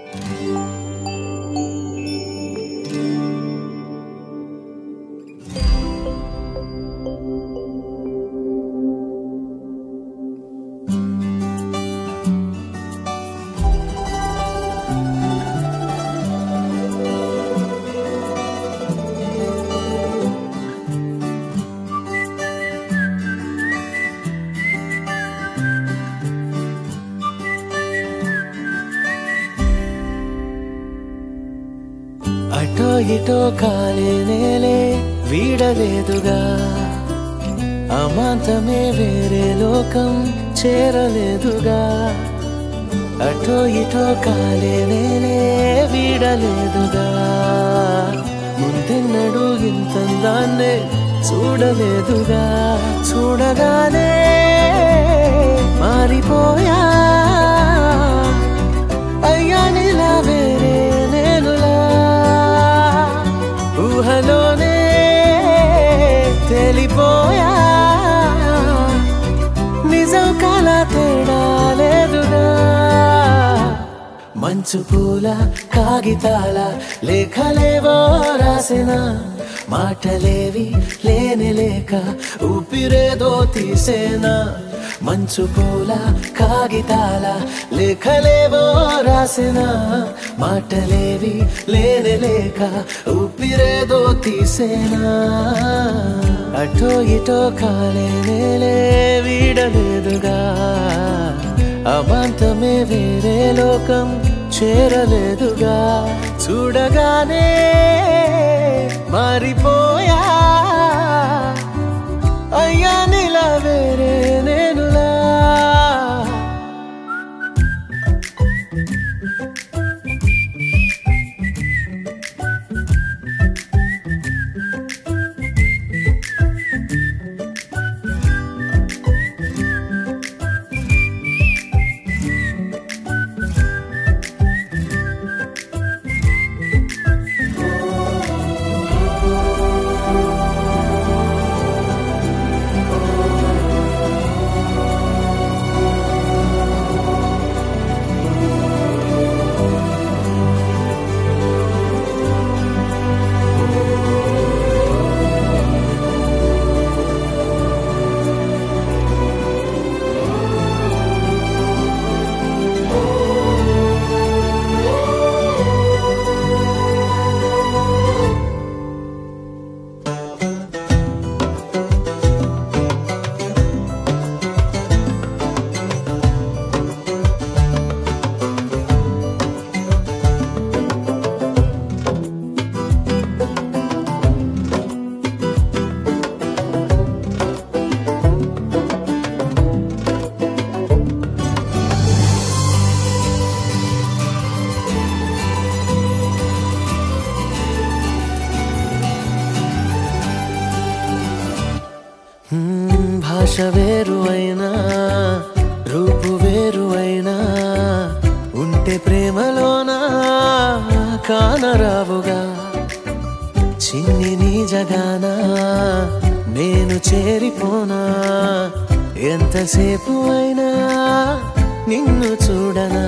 అటో ఇటో కాలే నేలే వీడలేదుగా అమాంతమే వేరే లోకం చేరలేదుగా అటో ఇటో కాలే నేలే వీడలేదుగా ముందెన్నడు ఇంతందాన్నే చూడలేదుగా చూడగానే మారిపోయా అయ్యా నీలా వేరే నేనులా ఊహలోనే తెలిపోయా నిజం కల తేడా లేదుగా మంచు పూల కాగితాల లేఖలేవో రాసిన మాటలేవి లేని లేక ఊపిరేదో తీసేనా మంచు పూల కాగితాల లేఖలేవో రాసిన మాటలేవి లేని లేక ఊపిరేదో తీసేనా అటో ఇటో కాలే నేలే వీడలేదుగా అమాంతమే వేరే లోకం చేరలేదుగా చూడగానే మారిపోయా అయ్యా నీలా వేరే నేనులా హ్మ్, భాష వేరు అయినా రూపు వేరు అయినా ఉంటే ప్రేమలోనా కానరావుగా చిన్ని నీ జగానా నేను చేరిపోనా ఎంతసేపు అయినా నిన్ను చూడనా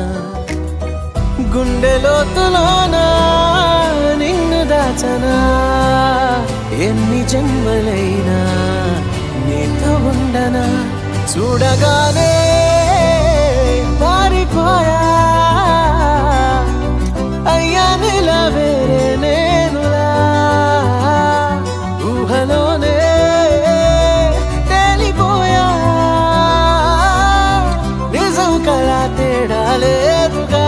గుండె లోతులోనా నిన్ను దాచనా ఎన్ని జన్మలైనా నీతో ఉండనా చూడగానే మారిపోయా అయ్యా నీలా వేరే నేనులా ఊహలోనే తేలిపోయా నిజం కళ తేడా లేదుగా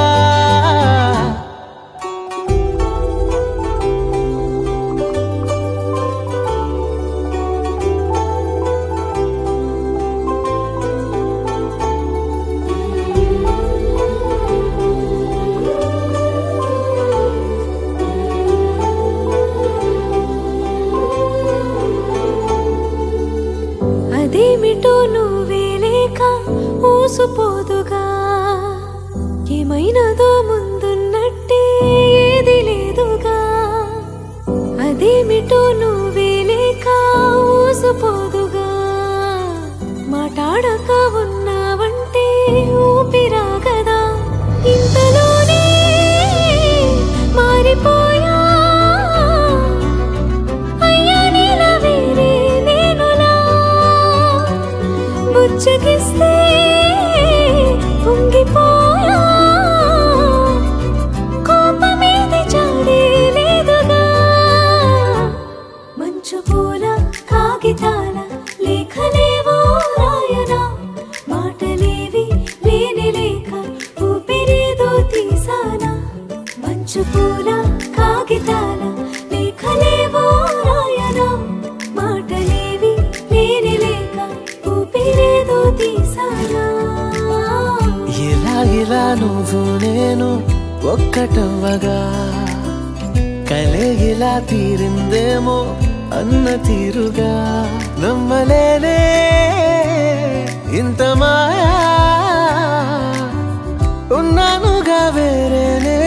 అదేమిటో నువ్వే లేక ఊసుపోదుగా ఏమైనదో ముందున్నట్టే ఏది లేదుగా అదేమిటో నువ్వే లేక ఊసుపోదుగా మాటాడక ఉన్నావంటే ఊపిరాగదా ఇంతలోనే ఇలా నువ్వు నేను ఒక్కటవ్వగా కలే ఇలా తీరిందేమో అన్న తీరుగా నమ్మలేనే ఇంత మాయా ఉన్నానుగా వేరే